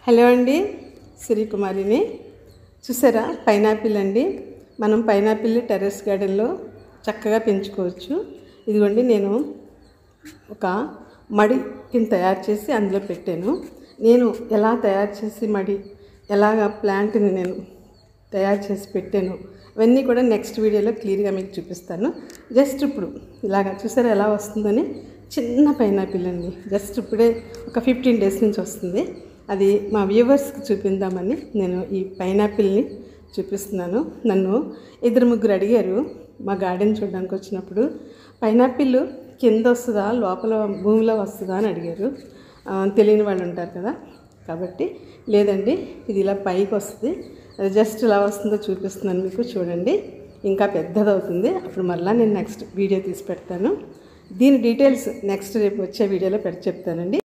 hello అండి శ్రీకుమారిని చూసారా pineapple అండి మనం పైనాపిల్ టెర్రస్ గార్డెన్లో చక్కగా పెంచుకోవచ్చు ఇదిగోండి నేను ఒక మడి కింద తయారు చేసి అందులో పెట్టాను నేను ఎలా తయారు చేసి మడి ఎలాగ ప్లాంట్ని నేను తయారు చేసి పెట్టాను ఇవన్నీ కూడా నెక్స్ట్ వీడియోలో క్లియర్గా మీకు చూపిస్తాను జస్ట్ ఇప్పుడు ఇలాగ చూసారా ఎలా వస్తుందని చిన్న పైనాపిల్ అండి జస్ట్ ఇప్పుడే ఒక ఫిఫ్టీన్ డేస్ నుంచి వస్తుంది అది మా వ్యూవర్స్కి చూపిందామని నేను ఈ పైనాపిల్ని చూపిస్తున్నాను నన్ను ఇద్దరు ముగ్గురు అడిగారు మా గార్డెన్ చూడడానికి వచ్చినప్పుడు పైనాపిల్ కింద వస్తుందా లోపల భూమిలో వస్తుందా అని అడిగారు ఆ, తెలియని వాళ్ళు ఉంటారు కదా కాబట్టి లేదండి ఇది ఇలా పైకి వస్తుంది అది జస్ట్ ఇలా వస్తుందో చూపిస్తున్నాను మీకు చూడండి ఇంకా పెద్దది అవుతుంది అప్పుడు మళ్ళీ నేను నెక్స్ట్ వీడియో తీసి పెడతాను దీని డీటెయిల్స్ నెక్స్ట్ రేపు వచ్చే వీడియోలో పెట్టి చెప్తానండి